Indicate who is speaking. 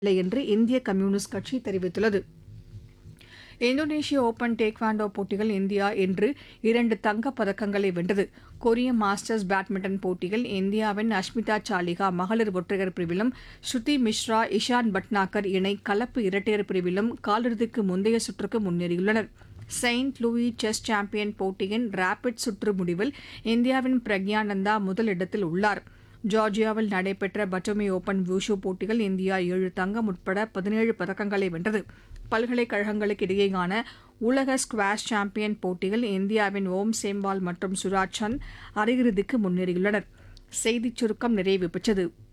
Speaker 1: இல்லை என்று இந்திய கம்யூனிஸ்ட் கட்சி தெரிவித்துள்ளது இந்தோனேஷிய ஓபன் டேக்வாண்டோ போட்டிகள் இந்தியா இன்று இரண்டு தங்கப் பதக்கங்களை வென்றது கொரிய மாஸ்டர்ஸ் பேட்மிண்டன் போட்டியில் இந்தியாவின் அஷ்மிதா சாலிகா மகளிர் ஒற்றையர் பிரிவிலும் ஸ்ருதி மிஸ்ரா இஷான் பட்னாகர் இணை கலப்பு இரட்டையர் பிரிவிலும் காலிறுதிக்கு முந்தைய சுற்றுக்கு முன்னேறியுள்ளனர் செயின்ட் லூயி செஸ் சாம்பியன் போட்டியின் ரேபிட் சுற்று முடிவில் இந்தியாவின் பிரக்யானந்தா முதலிடத்தில் உள்ளார் ஜார்ஜியாவில் நடைபெற்ற பட்டோமி ஓபன் வூஷு போட்டியில் இந்தியா ஏழு தங்கம் உட்பட பதினேழு பதக்கங்களை வென்றது பல்கலைக்கழகங்களுக்கு இடையேயான உலக ஸ்குவாஷ் சாம்பியன் போட்டியில் இந்தியாவின் ஓம் சேம்பால் மற்றும் சுராஜ் சந்த் அரையிறுதிக்கு முன்னேறியுள்ளனர் செய்திச் சுருக்கம் நிறைவு பெற்றது